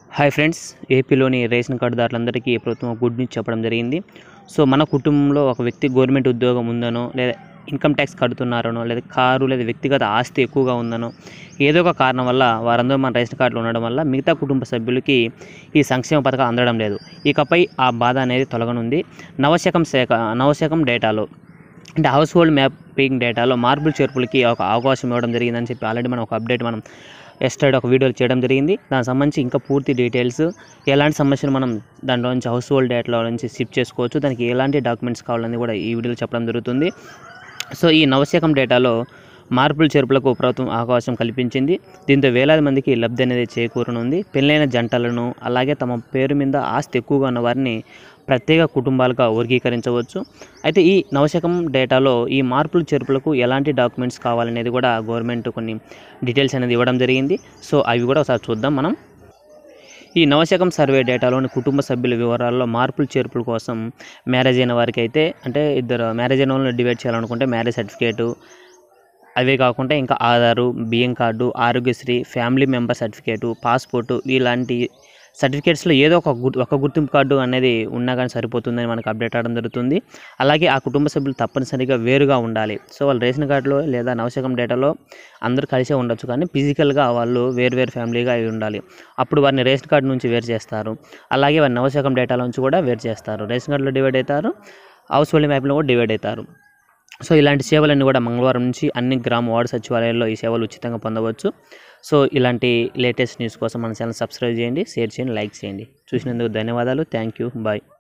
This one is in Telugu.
హాయ్ ఫ్రెండ్స్ ఏపీలోని రేషన్ కార్డుదారులందరికీ ప్రభుత్వం గుడ్ న్యూస్ చెప్పడం జరిగింది సో మన కుటుంబంలో ఒక వ్యక్తి గవర్నమెంట్ ఉద్యోగం ఉందనో లేదా ఇన్కమ్ ట్యాక్స్ కడుతున్నారనో లేదా కారు లేదా వ్యక్తిగత ఆస్తి ఎక్కువగా ఉందనో ఏదో ఒక కారణం వల్ల వారందరూ మన రేషన్ కార్డులో ఉండడం వల్ల మిగతా కుటుంబ సభ్యులకి ఈ సంక్షేమ పథకం అందడం లేదు ఇకపై ఆ బాధ అనేది తొలగనుంది నవశకం శాఖ నవశకం డేటాలో అంటే హౌస్ హోల్డ్ మ్యాపింగ్ డేటాలో మార్పులు చేర్పులకి ఒక అవకాశం ఇవ్వడం జరిగిందని చెప్పి ఆల్రెడీ మనం ఒక అప్డేట్ మనం ఎస్టర్డే ఒక వీడియోలు చేయడం జరిగింది దానికి సంబంధించి ఇంకా పూర్తి డీటెయిల్స్ ఎలాంటి సమస్యలు మనం దాంట్లో నుంచి హౌస్ హోల్డ్ డేటాలో నుంచి షిఫ్ట్ చేసుకోవచ్చు దానికి ఎలాంటి డాక్యుమెంట్స్ కావాలని కూడా ఈ వీడియోలో చెప్పడం జరుగుతుంది సో ఈ నవశకం డేటాలో మార్పులు చేర్పులకు ప్రభుత్వం అవకాశం కల్పించింది దీంతో వేలాది మందికి లబ్ధి అనేది చేకూరనుంది పెళ్ళైన జంటలను అలాగే తమ పేరు మీద ఆస్తి ఎక్కువగా ఉన్న వారిని ప్రత్యేక కుటుంబాలుగా వర్గీకరించవచ్చు అయితే ఈ నవశకం డేటాలో ఈ మార్పులు చేర్పులకు ఎలాంటి డాక్యుమెంట్స్ కావాలనేది కూడా గవర్నమెంట్ కొన్ని డీటెయిల్స్ అనేది ఇవ్వడం జరిగింది సో అవి కూడా ఒకసారి చూద్దాం మనం ఈ నవశకం సర్వే డేటాలోని కుటుంబ సభ్యుల వివరాల్లో మార్పులు చేర్పుల కోసం మ్యారేజ్ అయిన వారికి అయితే అంటే ఇద్దరు మ్యారేజ్ అయిన వాళ్ళని డివైడ్ చేయాలనుకుంటే మ్యారేజ్ సర్టిఫికేటు అవే కాకుండా ఇంకా ఆధారు బియ్యం card Aarogyasri family member certificate passport ఇలాంటి సర్టిఫికేట్స్లో ఏదో ఒక గుర్తు ఒక గుర్తింపు కార్డు అనేది ఉన్నా కానీ సరిపోతుందని మనకు అప్డేట్ అవడం జరుగుతుంది అలాగే ఆ కుటుంబ సభ్యులు తప్పనిసరిగా వేరుగా ఉండాలి సో వాళ్ళు రేషన్ కార్డులో లేదా నవశకం డేటాలో అందరూ కలిసే ఉండొచ్చు కానీ ఫిజికల్గా వాళ్ళు వేరు వేరు ఫ్యామిలీగా అయి ఉండాలి అప్పుడు వారిని రేషన్ కార్డు నుంచి వేరు చేస్తారు అలాగే వారి నవశకం డేటాల నుంచి కూడా వేరు చేస్తారు రేషన్ కార్డులో డివైడ్ అవుతారు హౌస్ హోల్డ్ మ్యాప్లో కూడా డివైడ్ అవుతారు సో ఇలాంటి సేవలన్నీ కూడా మంగళవారం నుంచి అన్ని గ్రామ వార్డు సచివాలయాల్లో ఈ సేవలు ఉచితంగా పొందవచ్చు సో ఇలాంటి లేటెస్ట్ న్యూస్ కోసం మన ఛానల్ సబ్స్క్రైబ్ చేయండి షేర్ చేయండి లైక్ చేయండి చూసినందుకు ధన్యవాదాలు థ్యాంక్ యూ బాయ్